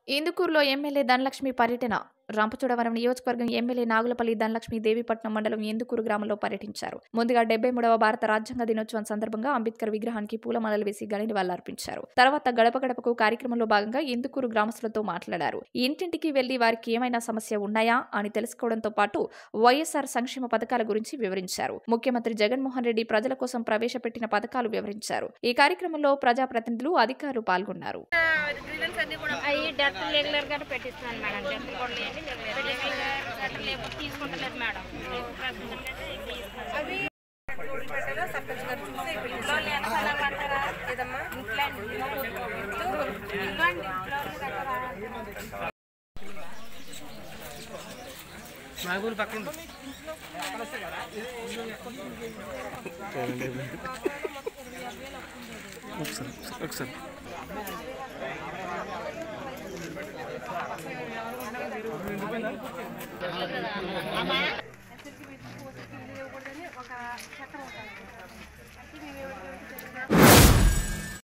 ఇందుకూరులో MLA Dhanalakshmi పర్యటన రంపచోడవరం నియోజకవర్గం MLA Nagulapalli Dhanalakshmi Devipatnam మండలం ఎందుకూరు గ్రామంలో పర్యటించారు ముందుగా డెబ్బై మూడవ భారత రాజ్యాంగ దినోత్సవం సందర్భంగా అంబేద్కర్ విగ్రహానికి పూలమాలలు వేసి నివాళులర్పించారు తర్వాత గడప గడపకు కార్యక్రమంలో భాగంగా ఎందుకూరు గ్రామస్తులతో మాట్లాడారు ఇంటింటికి వెళ్లి వారికి ఏమైనా సమస్య ఉన్నాయా అని తెలుసుకోవడంతో పాటు వైఎస్ఆర్ సంక్షేమ పథకాల గురించి వివరించారు ముఖ్యమంత్రి జగన్మోహన్ రెడ్డి ప్రజల కోసం ప్రవేశపెట్టిన పథకాలు వివరించారు ఈ కార్యక్రమంలో ప్రజాప్రతినిధులు అధికారులు పాల్గొన్నారు అవి డెత్ రెగ్యులర్ గా పెట్టిస్తున్నాను మేడం డెత్ కూడా లేని రెగ్యులర్ లేకపోతే తీసుకుంటలేదు మేడం అవి పెట్టారో సర్పంచ్ గారు చూసి ఇంట్లో లేని స్థలం అంటారా ఏదమ్మా ఇంట్లో ఇంట్లో ఇంట్లో ఇంట్లో కట్టరా నాగూరు పక్కన ఒకసారి ఒకసారి ఒక చట్టం ఉంటుంది